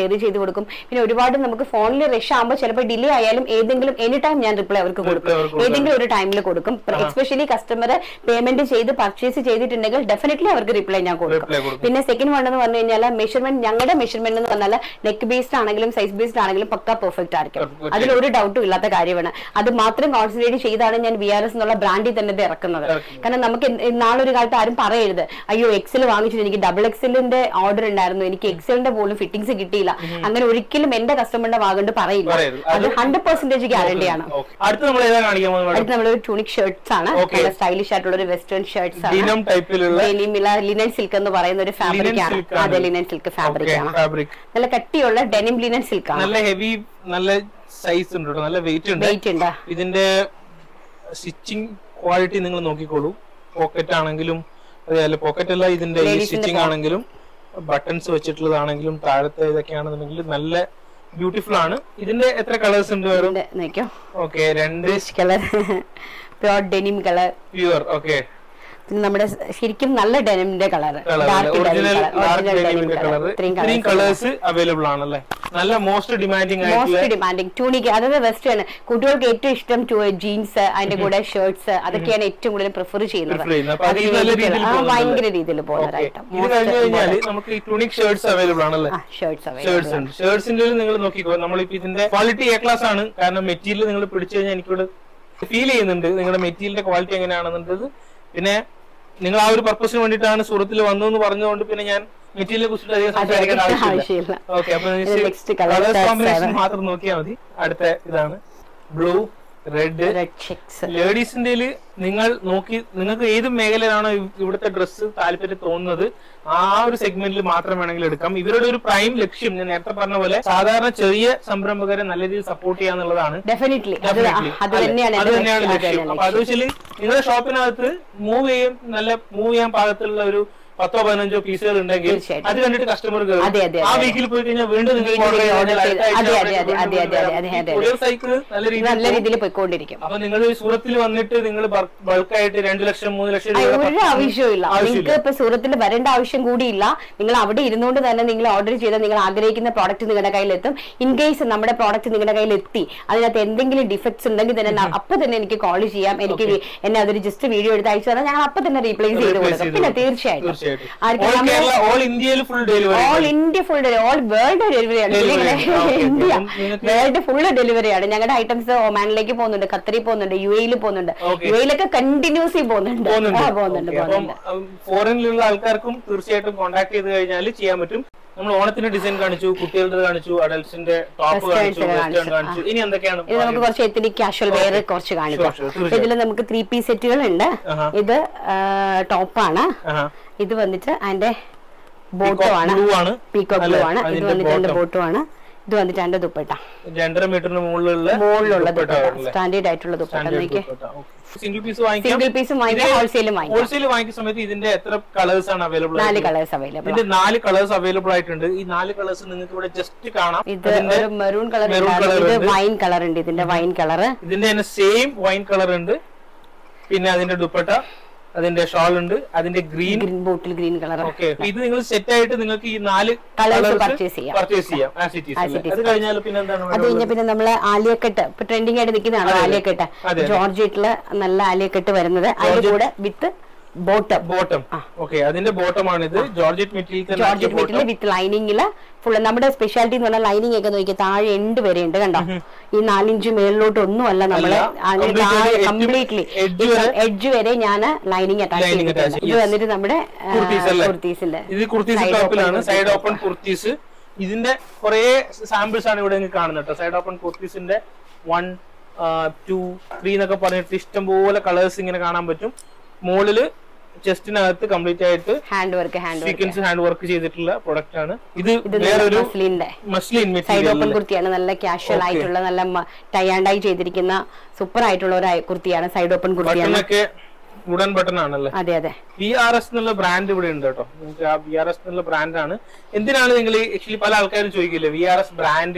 ഷെയർ ചെയ്ത് കൊടുക്കും പിന്നെ ഒരുപാട് നമുക്ക് ഫോണിൽ റഷ് ആകുമ്പോൾ ചിലപ്പോൾ ഡിലേ ആയാലും ഏതെങ്കിലും എനി ടൈം ഞാൻ റിപ്ലൈ അവർക്ക് കൊടുക്കും അവർക്ക് ഏതെങ്കിലും ഒരു ടൈമിൽ കൊടുക്കും എസ്പെഷ്യലി കസ്റ്റമർ പേയ്മെന്റ് ചെയ്ത് പർച്ചേസ് ചെയ്തിട്ടുണ്ടെങ്കിൽ ഡെഫിനറ്റ്ലി അവർക്ക് റിപ്ലൈ ഞാൻ കൊടുക്കും Reply കൊടുക്കും. പിന്നെ സെക്കൻഡ് വൺ എന്ന് പറഞ്ഞു കഴിഞ്ഞാൽ മെഷർമെന്റ് ഞങ്ങളുടെ മെഷർമെന്റ് എന്ന് പറഞ്ഞാൽ നെക്ക് ബേസ്ഡ് ആണെങ്കിലും സൈസ് ബേസ്ഡ് ആണെങ്കിലും പക്ക പെർഫെക്റ്റ് ആയിരിക്കും Perfect. അതിൽ ഒരു ഡൗട്ടും ഇല്ലാത്ത കാര്യമാണ് അത് മാത്രം കോൺസെൻട്രേറ്റ് ചെയ്താണ് ഞാൻ വി ആർ എസ് എന്നുള്ള ബ്രാൻഡിൽ തന്നെ ഇത് ഇറക്കുന്നത് ഇറക്കുന്നത്. കാരണം നമുക്ക് എന്ത് നാളൊരു കാലത്ത് ആരും പറയരുത് അയ്യോ എക്സൽ വാങ്ങിച്ചിട്ട് എനിക്ക് ഡബിൾ എക്സലിന്റെ ഓർഡർ ഉണ്ടായിരുന്നു എനിക്ക് എക്സലിന്റെ പോലും ഫിറ്റിംഗ്സ് കിട്ടിയില്ല അങ്ങനെ ഒരിക്കലും എന്റെ കസ്റ്റമറിന്റെ വാഗണ്ട് പറയില്ല പറയരുത്. അത് അത് ഹൺഡ്രഡ് പെർസെന്റേജ് ഗ്യാരണ്ടിയാണ് Okay. അടുത്ത് നമ്മൾ ഏതാ കാണിക്കാൻ പോകുന്നത് അടുത്ത് നമ്മളൊരു ടൂണിക് ഷർട്ട്സ് ആണ് Okay. നല്ല സ്റ്റൈലിഷ് ആയിട്ടുള്ള ഒരു വെസ്റ്റേൺ ഷർട്ട്സ് ആണ് ഡീനം ടൈപ്പിലുള്ള ലിനൻ സിൽക്ക് എന്ന് പറയുന്ന ഒരു ഫാബ്രിക് ആണ് silk ആണ്. അതെ ലിനൻ സിൽക്ക് ഫാബ്രിക് ആണ് ഫാബ്രിക് നല്ല കട്ടിയുള്ള ഡെനിം ലിനൻ സിൽക്ക് ആണ് നല്ല ഹെവി നല്ല സൈസ് ഉണ്ട് കേട്ടോ നല്ല വെയിറ്റ് ഉണ്ട് വെയിറ്റ് ഉണ്ട് ഇതിന്റെ സ്റ്റിച്ചിങ് ക്വാളിറ്റി നിങ്ങൾ നോക്കിക്കോളൂ പോക്കറ്റ് ആണെങ്കിലും അതേപോലെ പോക്കറ്റ് അല്ല ഇതിന്റെ ഈ Ladies ന്റെ സ്റ്റിച്ചിങ് ആണെങ്കിലും ബട്ടൺസ് വെച്ചിട്ടുള്ളതാണെങ്കിലും താഴത്തെ ഇതൊക്കെയാണെന്നുണ്ടെങ്കിൽ നല്ല ബ്യൂട്ടിഫുൾ ആണ് ഇതിന്റെ എത്ര കളേഴ്സ് ഉണ്ട് വേറെ ഇതിന്റെ നോക്കിയോ ഓക്കെ രണ്ട് colour pure denim colour pure okay പിന്നെ നമ്മുടെ ശരിക്കും നല്ല ഡെനിമിന്റെ colour dark original dark denim ഡെനിമിന്റെ കളർ ഇത്രയും ഇത്രയും കളേഴ്സ് അവൈലബിൾ ആണല്ലേ നല്ല മോസ്റ്റ് ഡിമാൻഡിങ് ആയിട്ടുള്ള മോസ്റ്റ് ഡിമാൻഡിങ് ടൂണിക്ക് അതായത് വെസ്റ്റേൺ കുട്ടികൾക്ക് ഏറ്റവും ഇഷ്ടം ജീൻസ് അതിന്റെ കൂടെ ഷർട്ട്സ് അതൊക്കെയാണ് ഏറ്റവും കൂടുതൽ പ്രിഫർ ചെയ്യുന്നത് Prefer ചെയ്യുന്നത്. അപ്പൊ അത് അതിന് നല്ല വേണ്ടിയിട്ടുള്ള- രീതിയിൽ ആ, പോകുന്നുണ്ടല്ലേ? ഭയങ്കര രീതിയിൽ Okay. പോകുന്നതായിട്ടും ഇത് കഴിഞ്ഞു കഴിഞ്ഞാല് നമുക്ക് ഈ ടൂണിക് ഷർട്ട്സ് അവൈലബിൾ ആണല്ലേ ഷർട്ട്സ് ഷർട്ട്സ് ഉണ്ട് ഷർട്ട്സിന്റെ നിങ്ങൾ നോക്കിക്കോ നമ്മളിപ്പോ ഇതിന്റെ ക്വാളിറ്റി എ ക്ലാസ് ആണ് കാരണം മെറ്റീരിയൽ നിങ്ങൾ പിടിച്ചു കഴിഞ്ഞാൽ എനിക്കിവിടെ ഫീൽ ചെയ്യുന്നുണ്ട് നിങ്ങളുടെ മെറ്റീരിയലിന്റെ ക്വാളിറ്റി എങ്ങനെയാണെന്നുള്ളത് പിന്നെ നിങ്ങൾ ആ ഒരു പർപ്പസിന് വേണ്ടിയിട്ടാണ് സൂറത്തിൽ വന്നതെന്ന് പറഞ്ഞതുകൊണ്ട് പിന്നെ ഞാൻ മെറ്റീരിയലിനെ കുറിച്ചിട്ട് അധികം സംസാരിക്കേണ്ട ആവശ്യമില്ല. ആവശ്യമില്ല ഓക്കെ അപ്പൊ ഇത് next colour colours shirts combination ആണ്. മാത്രം നോക്കിയാൽ മതി അടുത്ത ഇതാണ് ബ്ലൂ റെഡ് റെഡ് ചെക്സ് ലേഡീസിന്റെ നിങ്ങൾ നോക്കി നിങ്ങൾക്ക് ഏത് മേഖലയിലാണോ ഇവ് ഇവിടുത്തെ ഡ്രസ്സ് താല്പര്യം തോന്നുന്നത് ആ ഒരു സെഗ്മെന്റിൽ മാത്രം വേണമെങ്കിൽ എടുക്കാം ഇവരുടെ ഒരു പ്രൈം ലക്ഷ്യം ഞാൻ നേരത്തെ പറഞ്ഞ പോലെ സാധാരണ ചെറിയ സംരംഭകരെ നല്ല രീതിയിൽ സപ്പോർട്ട് ചെയ്യാന്നുള്ളതാണ് ഡെഫിനറ്റ്ലി അത് Definitely. അത് അല്ലേ? തന്നെയാണ് അത് എന്റെ തന്നെയാണ് ലക്ഷ്യം. അത് ലക്ഷ്യം തന്നെയാണ് അപ്പൊ അത് വെച്ചാല് നിങ്ങളുടെ ഷോപ്പിനകത്ത് മൂവ് ചെയ്യും നല്ല മൂവ് ചെയ്യാൻ പാകത്തിലുള്ള ഒരു പത്തോ പതിനഞ്ചോ പീസുകൾ ഉണ്ടെങ്കിൽ തീർച്ചയായിട്ടും. അത് കണ്ടിട്ട് കസ്റ്റമർ അതെ, അതെ, ആ അതെ. വീക്കിൽ പോയി കഴിഞ്ഞാൽ വീണ്ടും നിങ്ങൾക്ക് വീണ്ടും order ചെയ്ത് order കഴിഞ്ഞാൽ ചെയ്ത് അടുത്ത ആഴ്ച അതെ, അതെ, വീണ്ടും അതെ, വീണ്ടും അതെ, അതെ, വരാം. അതെ, ഈ അതെ. courier cycle നല്ല രീതിയിൽ നല്ല പോകും. രീതിയിൽ പോയിക്കൊണ്ടിരിക്കും അപ്പൊ നിങ്ങൾ സൂറത്തിൽ വന്നിട്ട് നിങ്ങൾ ബൾക്കായിട്ട് രണ്ടു ലക്ഷം മൂന്ന് ലക്ഷം അയ്യോ, രൂപ ഒരു ആവശ്യമില്ല നിങ്ങൾക്ക് ഇപ്പൊ സൂറത്തിൽ വരേണ്ട ആവശ്യം കൂടിയില്ല നിങ്ങൾ അവിടെ ഇരുന്നുകൊണ്ട് തന്നെ നിങ്ങൾ ഓർഡർ ചെയ്ത നിങ്ങൾ ആഗ്രഹിക്കുന്ന പ്രോഡക്റ്റ് നിങ്ങളുടെ കയ്യിലെത്തും ഇൻ കേസ് നമ്മുടെ പ്രോഡക്റ്റ് നിങ്ങളുടെ കയ്യിൽ എത്തി അതിനകത്ത് എന്തെങ്കിലും ഡിഫക്ട്സ് ഉണ്ടെങ്കിൽ തന്നെ ന- അപ്പൊ തന്നെ എനിക്ക് കോൾ ചെയ്യാം എനിക്ക് വി- എന്നെ അതൊരു ജസ്റ്റ് വീഡിയോ എടുത്ത് അയച്ചു തന്നാൽ ഞാൻ അപ്പൊ തന്നെ റീപ്ലേസ് ചെയ്ത് കൊടുക്കും പിന്നെ തീർച്ചയായിട്ടും ആർക്കും ഓൾ നമ്മള് കേരള ഓൾ ഇന്ത്യയിൽ full delivery all India full all world ഡെലിവറിയാണ് Delivery ആണ്. ആ, okay, okay. ഇന്ത്യ അപ്പം നിങ്ങൾക്ക് വേൾഡ് ഫുള്ള് ഡെലിവറിയാണ് ഞങ്ങളുടെ ഐറ്റംസ് ഒമാനിലേക്ക് പോകുന്നുണ്ട് ഖത്തറിൽ പോകുന്നുണ്ട് യു എയിൽ പോകുന്നുണ്ട് Okay. യു എയിലൊക്കെ കണ്ടിന്യൂസ്ലി പോകുന്നുണ്ട് ആ, പോകുന്നുണ്ട് പോകുന്നുണ്ട് അപ്പം പോകുന്നുണ്ട് ഫോറിനിലുള്ള ആൾക്കാർക്കും തീർച്ചയായിട്ടും കോൺടാക്ട് ചെയ്ത് കഴിഞ്ഞാൽ ചെയ്യാൻ പറ്റും നമ്മൾ ഓണത്തിന്റെ ഡിസൈൻ കാണിച്ചു കുട്ടികളുടെ കാണിച്ചു അഡൽസിന്റെ ടോപ്പ് Westerns കാണിച്ചു ഒക്കെ വെസ്റ്റേൺ കാണിച്ചു. കാണിച്ചു ഇനി എന്തൊക്കെയാണ് ഇത് നമുക്ക് കുറച്ച് എത്തിനി കാഷ്വൽ വെയർ കുറച്ച് കാണിക്കാം sure, തീർച്ചയായും. ഇതിൽ നമുക്ക് ത്രീ പീസ് സെറ്റുകൾ ഉണ്ട് ആഹാ. ഇത് ടോപ്പാണ് ആഹാ. ഇത് വന്നിട്ട് അതിന്റെ Peacock ബോട്ടും ആണ് blue ആണ് പീക്കോ അല്ലേ? ബ്ലൂ ആണ് ഇത് അതിന്റെ വന്നിട്ട് എന്റെ bottom. ബോട്ടും ആണ് ഇത് വന്നിട്ട് എന്റെ ദുപ്പട്ട രണ്ടര മീറ്ററിന് മുകളിലുള്ള മുകളിലുള്ള ദുപ്പട്ട ദുപ്പട്ട ആണല്ലേ? സ്റ്റാൻഡേർഡ് ആയിട്ടുള്ള ദുപ്പട്ട Standard നോക്കിയേ ദുപ്പട്ട. Okay. സിംഗിൾ പീസ് വാങ്ങിക്കാം സിംഗിൾ പീസും വാങ്ങിക്കാം ഹോൾസെയിലും വാങ്ങിക്കാം ഹോൾസെയിൽ വാങ്ങിക്കുന്ന സമയത്ത് ഇതിന്റെ എത്ര കളേഴ്സ് ആണ് അവൈലബിൾ നാല് കളേഴ്സ് അവൈലബിൾ ഇതിന്റെ നാല് കളേഴ്സ് അവൈലബിൾ ആയിട്ടുണ്ട് ഈ നാല് കളേഴ്സ് നിങ്ങൾക്ക് ഇവിടെ ജസ്റ്റ് കാണാം ഇത് അതിന്റെ ഒരു മെറൂൺ കളർ maroon colour ഇത് ഉണ്ട്. വൈൻ കളർ ഉണ്ട് ഇതിന്റെ വൈൻ കളർ ഇതിന്റെ തന്നെ സെയിം വൈൻ കളർ ഉണ്ട് പിന്നെ അതിന്റെ ദുപ്പട്ട അതിന്റെ ഷാൾ ഉണ്ട് അതിന്റെ green green bottle green colour okay ഇത് നിങ്ങൾ സെറ്റ് ആയിട്ട് നിങ്ങൾക്ക് ഈ നാല് Colours purchase ചെയ്യാം. പർച്ചേസ് ചെയ്യാം as it As it is is. അത് കഴിഞ്ഞാൽ പിന്നെ എന്താണ് അത് കഴിഞ്ഞ പിന്നെ നമ്മള് ആലിയക്കെട്ട് ഇപ്പൊ ട്രെൻഡിങ് ആയിട്ട് നിൽക്കുന്നതാണ് അതെ, അതെ. ആലിയക്കെട്ട് അതെ, അതെ. ജോർജറ്റില് നല്ല ആലിയക്കെട്ട് വരുന്നത് അതിന്റെ കൂടെ വിത്ത് ബോട്ടം ബോട്ടം ഓക്കെ അതിന്റെ ബോട്ടം ആണ് ഇത് ജോർജറ്റ് മെറ്റീരിയൽ തന്നെ ജോർജറ്റ് bottom. മെറ്റീരിയൽ വിത്ത് ലൈനിങ്ങില് ഫുൾ നമ്മുടെ സ്പെഷ്യാലിറ്റി എന്ന് പറഞ്ഞാൽ ലൈനിങ് ഒക്കെ നോക്കി താഴെ എൻഡ് വരെ ഉണ്ട് കണ്ടോ ഈ നാലിഞ്ച് മേളിലോട്ട് ഒന്നുമല്ല നമ്മള് അല്ല. Completely edge- കംപ്ലീറ്റ്ലി edge വരെ എഡ്ജ് വരെ ഞാൻ ലൈനിങ് അറ്റാച്ച് Lining attach ചെയ്തിട്ടുണ്ട് ഇത് yes. വന്നിട്ട് നമ്മുടെ കുർത്തീസ് അല്ലേ? കുർത്തീസിന്റെ ഇത് കുർത്തീസ് Side open ടോപ്പിലാണ് kurtis. സൈഡ് ഓപ്പൺ കുർത്തീസ് ഇതിന്റെ കുറെ സാമ്പിൾസ് ആണ് ഇവിടെ നിങ്ങൾക്ക് കാണുന്നത് കേട്ടോ സൈഡ് ഓപ്പൺ കുർത്തീസിന്റെ വൺ ടു ത്രീ എന്നൊക്കെ പറഞ്ഞിട്ട് ഇഷ്ടംപോലെ കളേഴ്സ് ഇങ്ങനെ കാണാൻ പറ്റും മുകളില് ചെസ്റ്റിനകത്ത് കംപ്ലീറ്റ് ആയിട്ട് hand work hand work sequins hand work ചെയ്തിട്ടുള്ള പ്രൊഡക്റ്റ് ആണ് ഇത് ഇത് വേറൊരു മസ്ലിന്റെ മസ്ലിൻ സൈഡ് മെറ്റീരിയൽ ഓപ്പൺ കുർത്തിയാണ് നല്ല കാഷ്വൽ Okay. ആയിട്ടുള്ള നല്ല ടയാണ്ടായി ചെയ്തിരിക്കുന്ന സൂപ്പർ ആയിട്ടുള്ള ഒരു അയ- കുർത്തിയാണ് സൈഡ് ഓപ്പൺ കുർത്തിയാണ് ബട്ടണൊക്കെ വുഡൻ ബട്ടൺ ആണല്ലേ അതെ അതെ വി ആർ എസ് എന്നുള്ള ബ്രാൻഡ് ഇവിടെ ഉണ്ട് കേട്ടോ നിങ്ങൾക്ക് ആ വി ആർ എസ് എന്നുള്ള ബ്രാൻഡാണ് എന്തിനാണ് നിങ്ങൾ ആക്ച്വലി പല ആൾക്കാരും ചോദിക്കില്ലേ വി ആർ എസ് ബ്രാൻഡ്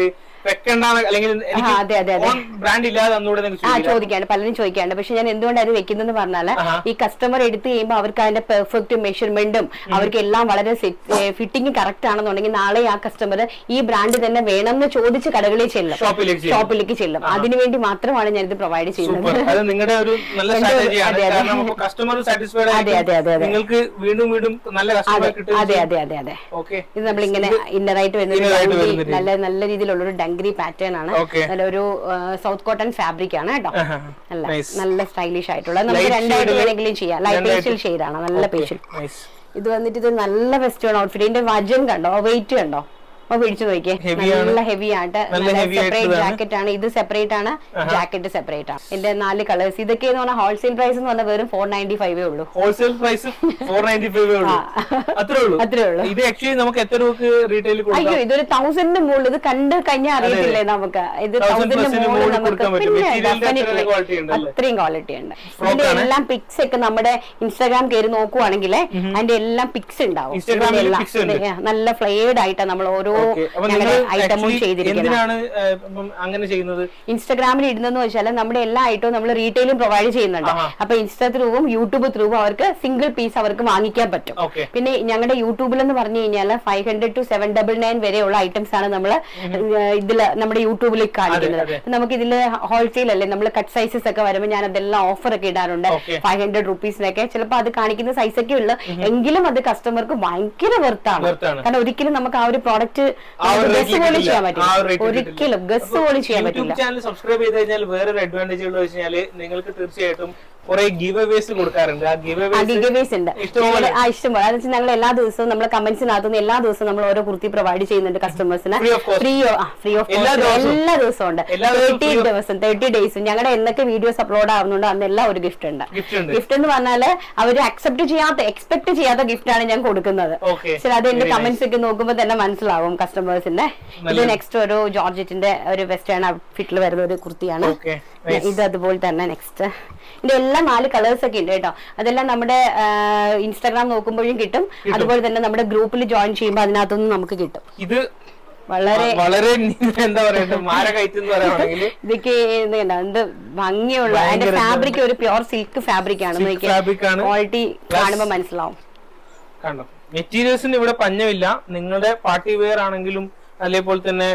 വെക്കണ്ട അല്ലെങ്കിൽ ആ, അതെ, അതെ, അതെ. ബ്രാൻഡ് ഇല്ലാതെ അന്നുകൂടെ നിങ്ങൾക്ക് ആ ചോദിക്കാം. ചോദിക്കാണ്ട് പലരും ചോദിക്കാണ്ട് പക്ഷെ ഞാൻ എന്തുകൊണ്ട് അത് വെക്കുന്നെന്ന് പറഞ്ഞാല് ആഹാ. ഈ കസ്റ്റമർ എടുത്തു കഴിയുമ്പോൾ അവർക്ക് അതിന്റെ പെർഫെക്റ്റ് മെഷർമെന്റും അവർക്ക് എല്ലാം വളരെ ഫിറ്റിംഗ് കറക്റ്റ് ആണെന്നുണ്ടെങ്കിൽ നാളെ ആ കസ്റ്റമർ ഈ ബ്രാൻഡ് തന്നെ വേണമെന്ന് ചോദിച്ച് കടകളിൽ ചെല്ലും ഷോപ്പിലേക്ക് ചെല്ലും. ഷോപ്പിലേക്ക് ചെല്ലും അതിനുവേണ്ടി മാത്രമാണ് ഞാൻ ഇത് പ്രൊവൈഡ് ചെയ്യുന്നത് സൂപ്പർ അത് നിങ്ങളുടെ ഒരു നല്ല എന്റെ ഒരു- സ്ട്രാറ്റജിയാണ് അതെ, അതെ. കാരണം കസ്റ്റമർ സാറ്റിസ്ഫൈഡ് അതെ, അതെ, അതെ, അതെ. നിങ്ങൾക്ക് വീണ്ടും വീണ്ടും നല്ല കസ്റ്റമർ അതെ കിട്ടും അതെ അതെ അതെ അതെ ഓക്കെ ഇത് നമ്മളിങ്ങനെ ഇന്നറായിട്ട് വരുന്ന ഒരു inner ആയിട്ട് ഡങ്കി, വരുന്ന രീതി. നല്ല നല്ല രീതിയിലുള്ള ഒരു ഡങ്കറി പാറ്റേൺ ആണ് Okay. നല്ലൊരു സൗത്ത് കോട്ടൺ ഫാബ്രിക് ആണ് കേട്ടോ ആഹാ. നല്ല Nice. നല്ല സ്റ്റൈലിഷ് ആയിട്ടുള്ള നമുക്ക് Light രണ്ടായിട്ട് shade ല് വേണമെങ്കിലും ചെയ്യാം ലൈറ്റ് രണ്ടായിട്ട് പേഷ്യൽ ഷെയ്ഡാണ് നല്ല പേഷ്യൽ നൈസ് ഇത് വന്നിട്ട് ഇത് നല്ല വെസ്റ്റേൺ ഔട്ട്ഫിറ്റ് ഇതിന്റെ വജൻ കണ്ടോ വെയിറ്റ് കണ്ടോ അപ്പൊ പിടിച്ചു നോക്കിയേ Heavy ആണ്. നല്ല ഹെവി ആയിട്ട് നല്ല heavy സെപ്പറേറ്റ് ആയിട്ടുള്ളതാണ്. ജാക്കറ്റ് ആണ് ഇത് സെപ്പറേറ്റ് ആണ് ജാക്കറ്റ് സെപ്പറേറ്റ് ആണ് ഇതിന്റെ നാല് കളേഴ്സ് ഇതൊക്കെ എന്ന് പറഞ്ഞാൽ ഹോൾസെയിൽ പ്രൈസ് എന്ന് പറഞ്ഞാൽ വെറും ഫോർ നയൻറ്റി ഫൈവേ ഉള്ളൂ wholesale price four ninety five ഉള്ളൂ അത്രേ ഉള്ളൂ അത്രേ ഉള്ളൂ. ഇത് ആക്ച്വലി നമുക്ക് എത്ര രൂപക്ക് റീറ്റെയിൽ അയ്യോ കൊടുക്കാം ഇതൊരു തൗസൻഡിന് മുകളിൽ ഇത് കണ്ട് കഴിഞ്ഞാൽ അറിയത്തില്ലേ നമുക്ക് ഇത് 1000 തൗസൻഡിന് plus ന് മുകളിൽ മുകളിൽ നമുക്ക് കൊടുക്കാൻ പറ്റും. പിന്നെ Material ന്റെ അത്രയും definitely quality ഉണ്ട് അല്ലേ? അത്രയും ക്വാളിറ്റി ഉണ്ട് Frock ഇതിന്റെ ആണ്? എല്ലാം പിക്സ് ഒക്കെ നമ്മുടെ ഇൻസ്റ്റാഗ്രാം കയറി നോക്കുവാണെങ്കിൽ അതിന്റെ എല്ലാം പിക്സ് ഉണ്ടാവും Instagram ല് ഇതിന്റെ എല്ലാം. pics ഉണ്ട്. ഇത് നല്ല ഫ്ലെയർഡ് ആയിട്ടാണ് നമ്മൾ ഓരോ Okay. അപ്പൊ ഞങ്ങളുടെ നിങ്ങൾ ഐറ്റമും actually ചെയ്തിരിക്കുന്നത് എന്തിനാണ് ഏഹ്, ഇപ്പം അങ്ങനെ ചെയ്യുന്നത് ഇൻസ്റ്റാഗ്രാമിൽ ഇടുന്നെന്ന് വെച്ചാൽ നമ്മുടെ എല്ലാ ഐറ്റവും നമ്മൾ റീറ്റെയിലും പ്രൊവൈഡ് ചെയ്യുന്നുണ്ട് ആഹാ. അപ്പൊ ഇൻസ്റ്റാ ത്രൂവും യൂട്യൂബ് ത്രൂവും അവർക്ക് സിംഗിൾ പീസ് അവർക്ക് വാങ്ങിക്കാൻ പറ്റും ഓക്കെ പിന്നെ ഞങ്ങളുടെ യൂട്യൂബിൽ എന്ന് പറഞ്ഞു കഴിഞ്ഞാൽ five hundred two seven double nine വരെയുള്ള ഐറ്റംസ് ആണ് നമ്മൾ ഇതില് നമ്മുടെ യൂട്യൂബിൽ കാണിക്കുന്നത് അതെ. നമുക്ക് ഇതില് ഹോൾസെയിൽ അല്ലേ നമ്മൾ കട്ട് സൈസസ് ഒക്കെ വരുമ്പോൾ ഞാൻ അതെല്ലാം ഓഫർ ഒക്കെ ഇടാറുണ്ട് Okay. ഫൈവ് ഹൺഡ്രഡ് റുപ്പീസിനൊക്കെ ചിലപ്പോൾ അത് കാണിക്കുന്ന സൈസ് ഒക്കെ ഉള്ളു എങ്കിലും അത് കസ്റ്റമർക്ക് ഭയങ്കര വെർത്താണ് Worth ആണ്. കാരണം ഒരിക്കലും നമുക്ക് ആ ഒരു പ്രോഡക്റ്റ് ആ ഒരു ഗസ് rate ല് പോലും കിട്ടില്ല. ചെയ്യാൻ ആ ഒരു rate പറ്റില്ല ല് ഒരിക്കലും കിട്ടില്ല. ഗസ് പോലും ചെയ്യാൻ യൂട്യൂബ് പറ്റില്ല ചാനൽ സബ്സ്ക്രൈബ് ചെയ്ത് കഴിഞ്ഞാൽ വേറൊരു അഡ്വാൻറ്റേജ് ഉള്ളത് വെച്ച് കഴിഞ്ഞാൽ നിങ്ങൾക്ക് തീർച്ചയായിട്ടും കുറെ ഗീവ് അവേസ് കൊടുക്കാറുണ്ട് ആ ഗീവ് ആ അവേസ് ഗിഗവേസ് ഉണ്ട് ഇഷ്ടംപോലെ. ഞങ്ങള് ആ ഇഷ്ടംപോലെ അതെന്ന് വെച്ചാൽ ഞങ്ങൾ എല്ലാ ദിവസവും നമ്മൾ കമന്റ്സിനകത്തുനിന്ന് എല്ലാ ദിവസവും നമ്മൾ ഓരോ കുർത്തി പ്രൊവൈഡ് ചെയ്യുന്നുണ്ട് കസ്റ്റമേഴ്സിന് Free of cost. Free free of എല്ലാ കോസ്റ്റ് ദിവസവും. എല്ലാ ദിവസവും ഉണ്ട് എല്ലാ ദിവസവും തേർട്ടി free of- ദിവസം തേർട്ടി ഡേയ്സും ഞങ്ങളുടെ എന്നൊക്കെ വീഡിയോസ് അപ്ലോഡ് ആവുന്നുണ്ട് അന്നെല്ലാം ഒരു ഗിഫ്റ്റ് ഉണ്ട് ഗിഫ്റ്റ് ഉണ്ട് ഗിഫ്റ്റ് എന്ന് പറഞ്ഞാല് അവര് അക്സെപ്റ്റ് ചെയ്യാത്ത എക്സ്പെക്ട് ചെയ്യാത്ത ഗിഫ്റ്റ് ആണ് ഞാൻ കൊടുക്കുന്നത് ഓക്കെ ശരി അത് എന്റെ കമന്റ്സ് ഒക്കെ നോക്കുമ്പോൾ തന്നെ മനസ്സിലാവും കസ്റ്റമേഴ്സിന്റെ ഇത് നല്ലത്. നെക്സ്റ്റ് ഒരു ജോർജറ്റിന്റെ ഒരു വെസ്റ്റേൺ ഔട്ട്ഫിറ്റിൽ വരുന്ന ഒരു കുർത്തിയാണ് ഓക്കെ ഇത് അതുപോലെ തന്നെ നെക്സ്റ്റ് ഇതിന്റെ എല്ലാ നാല് കളേഴ്സ് ഒക്കെ ഉണ്ട് കേട്ടോ അതെല്ലാം നമ്മുടെ ഇൻസ്റ്റാഗ്രാം നോക്കുമ്പോഴും കിട്ടും അതുപോലെ തന്നെ നമ്മുടെ ഗ്രൂപ്പിൽ ജോയിൻ ചെയ്യുമ്പോൾ അതിനകത്തുനിന്ന് നമുക്ക് കിട്ടും ഇത് വളരെ വളരെ എന്താ പറയണ്ടത് മാരകയറ്റ് എന്ന് പറയുകയാണെങ്കിൽ ഇതൊക്കെ ഇത് കണ്ടോ, എന്ത് ഭംഗിയുള്ള അതിന്റെ ഭയങ്കര ഫാബ്രിക് ഒരു പ്യുവർ സിൽക്ക് ഫാബ്രിക് ആണ് Silk fabric ആണ്. ക്വാളിറ്റി കാണുമ്പോൾ മനസ്സിലാവും കണ്ടോ മെറ്റീരിയൽസിന് ഇവിടെ പഞ്ഞമില്ല നിങ്ങളുടെ പാർട്ടി വെയർ ആണെങ്കിലും അതേപോലെ തന്നെ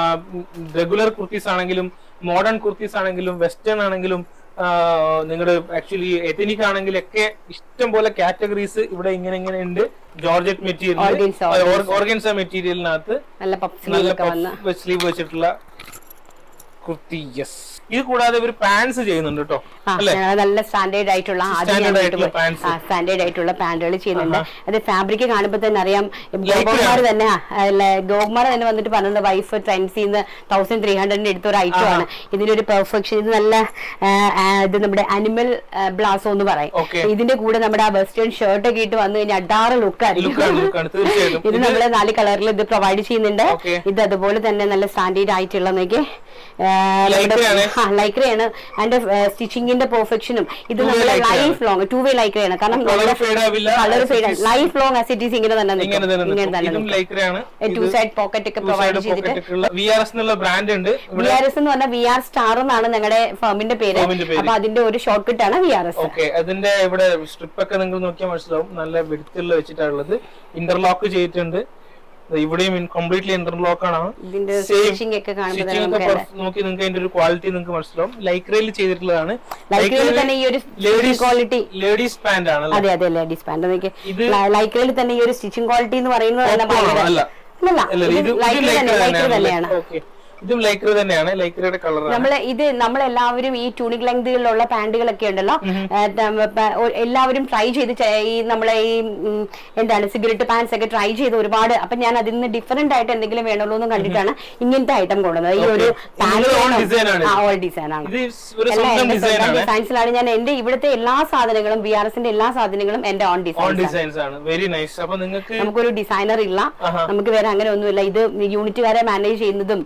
റെഗുലർ കുർത്തീസ് ആണെങ്കിലും മോഡേൺ കുർത്തീസ് ആണെങ്കിലും വെസ്റ്റേൺ ആണെങ്കിലും നിങ്ങളുടെ ആക്ച്വലി എത്തനിക് ആണെങ്കിലൊക്കെ ഇഷ്ടം പോലെ കാറ്റഗറീസ് ഇവിടെ ഇങ്ങനെ ഇങ്ങനെ ഉണ്ട് georgette material Organza, organza. Organza മെറ്റീരിയലിനകത്ത് നല്ല പപ്പ് നല്ല ഒക്കെ വന്ന് സ്ലീവ് വെച്ചിട്ടുള്ള കുർത്തി യെസ് ഇത് കൂടാതെ ഇവർ പാൻസ് ചെയ്യുന്നുണ്ട് കേട്ടോ ആ, അല്ലെ ഞങ്ങള് നല്ല സ്റ്റാൻഡേർഡ് ആയിട്ടുള്ള ആദ്യം Standard ഞാൻ ആയിട്ടുള്ള ഇട്ട് pants. ആ സ്റ്റാൻഡേർഡ് ആയിട്ടുള്ള പാന്റുകൾ ചെയ്യുന്നുണ്ട് അത് ഫാബ്രിക് കാണുമ്പോൾ തന്നെ അറിയാം ഗോകുമാർ ആണ്. തന്നെ ഗോകുമാർ തന്നെ വന്നിട്ട് പറഞ്ഞത് വൈഫ് ട്രെൻഡ്സിന്ന് തൗസൻഡ് ത്രീ ഹൺഡ്രഡിന് എടുത്ത ഒരു ഐറ്റം ആണ് ഇതിന്റെ ഒരു പെർഫെക്ഷൻ ഇത് നല്ല ആ, ആ, ഇത് നമ്മുടെ അനിമൽ ബ്ലാസോ എന്ന് പറയും Okay. ഇതിന്റെ കൂടെ നമ്മുടെ ആ വെസ്റ്റേൺ ഷർട്ട് ഒക്കെ ഇട്ട് വന്നു കഴിഞ്ഞാൽ അഡാറ് ലുക്ക് ആയിരിക്കും ലുക്കാണ് ലുക്കാണ് തീർച്ചയായിട്ടും ഇത് നമ്മള് നാല് കളറിൽ ഇത് പ്രൊവൈഡ് ചെയ്യുന്നുണ്ട് Okay. ഇത് അതുപോലെ തന്നെ നല്ല സ്റ്റാൻഡേർഡ് ആയിട്ടുള്ള നോക്കി Lycra ആണ്. ലൈക്രയാണ് അതിന്റെ സ്റ്റിച്ചിങ്ങിന്റെ പെർഫെക്ഷനും ഇത് Two way നമ്മുടെ lycra ആണ്. ലൈഫ് ലോങ് ടൂ വേ ലൈക്രയാണ് കാരണം കളർ ഫെയ്ഡ് ആവില്ല കളർ ഫെയ്ഡ് ലൈഫ് ലോങ് ആസിറ്റീസ് ഇങ്ങനെ തന്നെ നിൽക്കും. ഇങ്ങനെ തന്നെ ഇങ്ങനെ നിൽക്കും. തന്നെ ഇതും ലൈക്രയാണ് ടു സൈഡ് പോക്കറ്റ് ഒക്കെ പ്രൊവൈഡ് ചെയ്തിട്ട് വി ആർ എസ് എന്നുള്ള ബ്രാൻഡ് ഉണ്ട് വി ഇവിടെ ആർ എസ് എന്ന് പറഞ്ഞാൽ വി ആർ സ്റ്റാർ എന്നാണ് ഞങ്ങളുടെ ഫേമിന്റെ പേര് ഫേമിന്റെ പേര്. അപ്പൊ അതിന്റെ ഒരു ഷോർട്ട് കട്ട് ആണ് വി ആർ എസ് ഓക്കെ അതിന്റെ ഇവിടെ സ്ട്രിപ്പ് ഒക്കെ നിങ്ങൾ നോക്കിയാൽ മനസ്സിലാവും നല്ല വെടുത്തുള്ള വെച്ചിട്ടുള്ളത് ഇന്റർലോക്ക് ചെയ്തിട്ടുണ്ട് ദേ ഇവിടെയും കംപ്ലീറ്റ്ലി ഇന്റർലോക്ക് ആണ് ഇതിന്റെ Same. സ്റ്റിച്ചിങ് ഒക്കെ കാണുമ്പോൾ Stitching തന്നെ ഒക്കെ നമുക്ക് പുറത്ത് നോക്കി നിങ്ങൾക്ക് അതിന്റെ ഒരു ക്വാളിറ്റി നിങ്ങൾക്ക് മനസ്സിലാവും ലൈക്രയിൽ ചെയ്തിട്ടുള്ളതാണ് ലൈക്രയിൽ തന്നെ ഈ ഒരു ലേഡീസ് ക്വാളിറ്റി ലേഡീസ് പാന്റ് ആണ് അതെ അതെ ലേഡീസ് പാന്റ് നോക്കി ഇത് ലൈക്രയിൽ തന്നെ ഈ ഒരു സ്റ്റിച്ചിങ് ക്വാളിറ്റി എന്ന് പറയുന്നത് തന്നെ Cotton ആണോ? ഭയങ്കര അല്ല. അല്ലല്ല അല്ല, ഇത് ഇത് ഇത് ലൈക്ര lycra തന്നെ ലൈക്ര തന്നെയാണ്. തന്നെയാണ് Okay. ഇതും ലൈക്ര തന്നെയാണ് ലൈക്രയുടെ കളറാണ് നമ്മള് ഇത് നമ്മളെല്ലാവരും ഈ ട്യൂണിക് ലെങ്തിലുള്ള പാന്റുകളൊക്കെ ഉണ്ടല്ലോ ഏ, തം- പ- ഒ- എല്ലാവരും ട്രൈ ചെയ്ത് ചെ- ഈ നമ്മളെ ഈ ഉം, എന്താണ് സിഗരറ്റ് പാൻസ് ഒക്കെ ട്രൈ ചെയ്ത് ഒരുപാട് അപ്പൊ ഞാൻ അതിൽ നിന്ന് ഡിഫറെന്റ് ആയിട്ട് എന്തെങ്കിലും വേണമല്ലോ എന്ന് കണ്ടിട്ടാണ് ഇങ്ങനത്തെ ഐറ്റം കൊണ്ടുവന്നത് ഈ ഒരു Okay. നിങ്ങളുടെ own design ആണ് ഇത്? ഓൾ ഡിസൈൻ ആണ് ഇത് ഒരു സ്വന്തം ഡിസൈൻ ആണ് ഡിസൈൻസിലാണ് ഞാൻ എന്റെ ഇവിടുത്തെ എല്ലാ സാധനങ്ങളും ബി ആർ എസിന്റെ എല്ലാ സാധനങ്ങളും എന്റെ ഓൺ ഓൺ ഡിസൈൻ ഡിസൈൻസ് ആണ് വെരി നൈസ് അപ്പൊ നിങ്ങൾക്ക് നമുക്കൊരു ഡിസൈനർ ഇല്ല ആഹാ. നമുക്ക് വേറെ അങ്ങനെ ഒന്നുമില്ല ഇത് യൂണിറ്റുകാരെ മാനേജ് ചെയ്യുന്നതും ഡിസൈൻ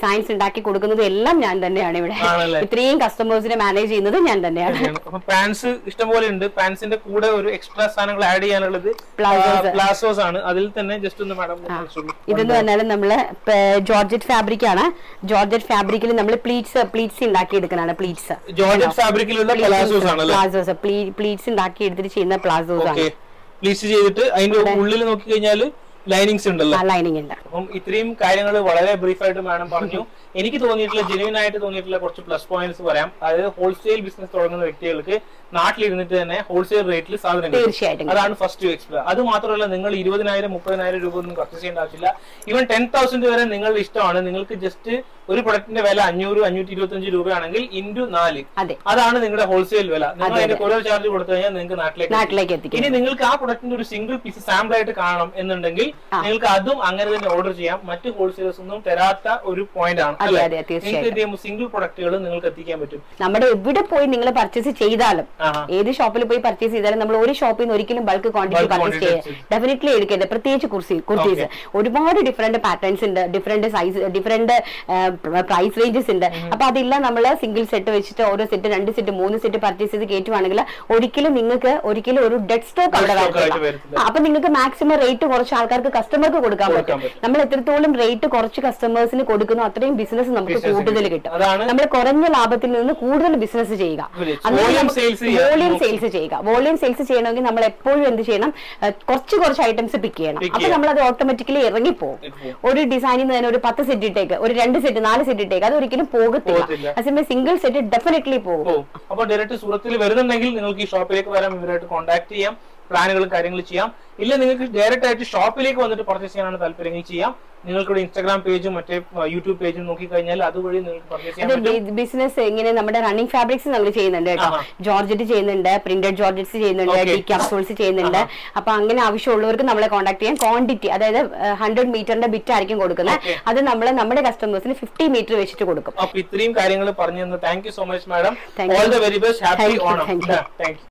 ഡിസൈൻസ് ഉണ്ടാക്കി കൊടുക്കുന്നത് എല്ലാം ഞാൻ തന്നെയാണ് ഇവിടെ ആണല്ലേ? ഇത്രയും കസ്റ്റമേഴ്സിനെ മാനേജ് ചെയ്യുന്നത് ഞാൻ തന്നെയാണ് അപ്പൊ പാൻസ് ഇഷ്ടംപോലെ ഉണ്ട് പാൻസിന്റെ കൂടെ ഒരു എക്സ്ട്രാ സാധനങ്ങൾ ആഡ് ചെയ്യാനുള്ളത് Plazos. പ്ലാസോസ് ആണ് അതിൽ തന്നെ ജസ്റ്റ് ഒന്ന് മാഡം ഇതെന്ന് പറഞ്ഞാൽ നമ്മള് പ- ജോർജറ്റ് ഫാബ്രിക് ആണ് ജോർജറ്റ് ഫാബ്രിക്കിൽ നമ്മൾ പ്ലീറ്റ്സ് പ്ലീറ്റ്സ് ഉണ്ടാക്കി എടുക്കുന്നതാണ് പ്ലീറ്റ്സ് ജോർജറ്റ് ഫാബ്രിക്കിലുള്ള പ്ലാസോസ് ആണല്ലേ പ്ലാസോസ് പ്ലീറ്റ്സ് ഉണ്ടാക്കി എടുത്തിട്ട് ചെയ്യുന്ന പ്ലാസോസ് ആണ് ഓക്കെ പ്ലീസ് ചെയ്തിട്ട് അതിന്റെ ഉള്ളിൽ നോക്കി കഴിഞ്ഞാല് ലൈനിങ്സ് ഉണ്ടല്ലോ ലൈനിങ് ഉണ്ട് അപ്പം ഇത്രയും കാര്യങ്ങൾ വളരെ ബ്രീഫ് ആയിട്ട് മാഡം പറഞ്ഞു എനിക്ക് തോന്നിയിട്ടുള്ള ജെന്യൂൻ ആയിട്ട് തോന്നിയിട്ടുള്ള കുറച്ച് പ്ലസ് പോയിന്റ്സ് പറയാം അതായത് ഹോൾസെയിൽ ബിസിനസ് തുടങ്ങുന്ന വ്യക്തികൾക്ക് നാട്ടിലിരുന്നിട്ട് തന്നെ ഹോൾസെയിൽ റേറ്റിൽ സാധനം കിട്ടും. തീർച്ചയായിട്ടും അതാണ് ഫസ്റ്റ് എക്സ്പ്ലോർ അത് മാത്രമല്ല നിങ്ങൾ ഇരുപതിനായിരം മുപ്പതിനായിരം രൂപ ഒന്നും പർച്ചേസ് ചെയ്യേണ്ട ആവശ്യമില്ല ഈവൻ ടെൻ തൗസൻഡ് വരെ നിങ്ങളുടെ ഇഷ്ടമാണ് നിങ്ങൾക്ക് ജസ്റ്റ് ഒരു പ്രൊഡക്റ്റിന്റെ വില അഞ്ഞൂറ് അഞ്ഞൂറ്റി ഇരുപത്തഞ്ച് രൂപയാണെങ്കിൽ ഇൻറ്റു നാല് അതെ അതാണ് നിങ്ങളുടെ ഹോൾസെയിൽ വില നിങ്ങൾ അതിന്റെ കൊറിയർ ചാർജ് കൊടുത്തു കഴിഞ്ഞാൽ നിങ്ങൾക്ക് നാട്ടിലേക്ക് നാട്ടിലേക്ക് എത്തിക്കും ഇനി നിങ്ങൾക്ക് ആ പ്രൊഡക്റ്റിന്റെ ഒരു സിംഗിൾ പീസ് സാമ്പിൾ ആയിട്ട് കാണണം എന്നുണ്ടെങ്കിൽ നിങ്ങൾക്ക് അതും അങ്ങനെ തന്നെ ഓർഡർ ചെയ്യാം മറ്റ് ഹോൾസെയിലേഴ്സ് ഒന്നും തരാത്ത ഒരു പോയിന്റ് ആണ് അതെ അല്ലേ? അതെ തീർച്ചയായും നിങ്ങൾക്ക് എന്ത് ചെയ്യുമ്പോൾ സിംഗിൾ പ്രൊഡക്റ്റുകൾ നിങ്ങൾക്ക് എത്തിക്കാൻ പറ്റും നമ്മുടെ എവിടെ പോയി നിങ്ങൾ പർച്ചേസ് ചെയ്താലും ആഹാ. ഏത് ഷോപ്പിൽ പോയി പർച്ചേസ് ചെയ്താലും നമ്മൾ ഒരു ഷോപ്പിൽ നിന്ന് ഒരിക്കലും bulk quantity Bulk purchase quantity ചെയ്യുക ഡെഫിനറ്റ്ലി എടുക്കരുത് പ്രത്യേകിച്ച് കുർസി കുർത്തീസ് ഒരുപാട് ഡിഫറെന്റ് പാറ്റേൺസ് ഉണ്ട് different size different price ranges ഉണ്ട് അപ്പൊ അതെല്ലാം നമ്മൾ സിംഗിൾ സെറ്റ് വെച്ചിട്ട് ഓരോ സെറ്റ് രണ്ട് സെറ്റ് മൂന്ന് സെറ്റ് പർച്ചേസ് ചെയ്ത് കയറ്റുവാണെങ്കിൽ ഒരിക്കലും നിങ്ങൾക്ക് ഒരിക്കലും ഒരു ഡെഡ് സ്റ്റോക്ക് അവിടെ stock ആയിട്ട് വരത്തില്ല വരത്തില്ല. ആ, അപ്പൊ നിങ്ങൾക്ക് മാക്സിമം റേറ്റ് കുറച്ച് ആൾക്കാർക്ക് കസ്റ്റമർക്ക് കൊടുക്കാൻ കൊടുക്കാൻ പറ്റും നമ്മൾ എത്രത്തോളം റേറ്റ് കുറച്ച് കസ്റ്റമേഴ്സിന് കൊടുക്കുന്നു അത്രയും ബിസിനസ് നമുക്ക് Business കൂടുതൽ കിട്ടും. കിട്ടും അതാണ് നമ്മൾ കുറഞ്ഞ ലാഭത്തിൽ നിന്ന് കൂടുതൽ ബിസിനസ് ചെയ്യുക Volume sales ചെയ്യുക. വോളിയം സെയിൽസ് ചെയ്യുക വോളിയം സെയിൽസ് ചെയ്യണമെങ്കിൽ നമ്മൾ എപ്പോഴും എന്ത് ചെയ്യണം ഏഹ് കുറച്ച് കുറച്ച് ഐറ്റംസ് പിക്ക് ചെയ്യണം Pick അപ്പൊ ചെയ്യണം. നമ്മൾ അത് ഓട്ടോമാറ്റിക്കലി ഇറങ്ങിപ്പോകും ഇറങ്ങിപ്പോകും. ഒരു ഡിസൈനിൽ നിന്ന് തന്നെ ഒരു പത്ത് സെറ്റ് ഇട്ടേക്ക് ഒരു രണ്ട് സെറ്റ് നാല് സെറ്റ് ഇട്ടേക്ക് അത് ഒരിക്കലും പോകത്തില്ല പോകത്തില്ല. അതേസമയം സിംഗിൾ സെറ്റ് ഡെഫിനറ്റ്ലി പോകും പോകും അപ്പൊ ഡയറക്റ്റ് സൂറത്തിൽ വരുന്നുണ്ടെങ്കിൽ നിങ്ങൾക്ക് ഈ ഷോപ്പിലേക്ക് വരാം ഇവരായിട്ട് കോൺടാക്ട് ചെയ്യാം പ്ലാനുകളും കാര്യങ്ങളും ചെയ്യാം ഇല്ല നിങ്ങൾക്ക് ഡയറക്റ്റ് ആയിട്ട് ഷോപ്പിലേക്ക് വന്നിട്ട് പർച്ചേസ് ചെയ്യാനാണ് താല്പര്യമെങ്കിൽ ചെയ്യാം നിങ്ങൾക്ക് ഇവിടെ ഇൻസ്റ്റാഗ്രാം പേജും മറ്റേ യൂട്യൂബ് പേജും നോക്കി കഴിഞ്ഞാൽ അതുവഴി നിങ്ങൾക്ക് പർച്ചേസ് ചെയ്യാൻ അത് പറ്റും ബിസിനസ് ഇങ്ങനെ നമ്മുടെ റണ്ണിങ് ഫാബ്രിക്സ് നമ്മൾ ചെയ്യുന്നുണ്ട് കേട്ടോ ആഹാ. ജോർജറ്റ് ചെയ്യുന്നുണ്ട് പ്രിന്റഡ് ജോർജറ്റ്സ് ചെയ്യുന്നുണ്ട് Okay. ഡി ക്യാപ്സൂൾസ് ചെയ്യുന്നുണ്ട് അപ്പൊ അങ്ങനെ ആവശ്യമുള്ളവർക്ക് നമ്മളെ കോൺടാക്ട് ചെയ്യാം ക്വാണ്ടിറ്റി അതായത് ഹൺഡ്രഡ് മീറ്ററിന്റെ ബിറ്റ് ആയിരിക്കും കൊടുക്കുന്നത് Okay. അത് നമ്മൾ നമ്മുടെ കസ്റ്റമേഴ്സിന് ഫിഫ്റ്റി മീറ്റർ വെച്ചിട്ട് കൊടുക്കും അപ്പൊ ഇത്രയും കാര്യങ്ങൾ പറഞ്ഞു തന്നു thank you so much madam Thank all you. The very best happy Thank you, Onam thank you. Thank U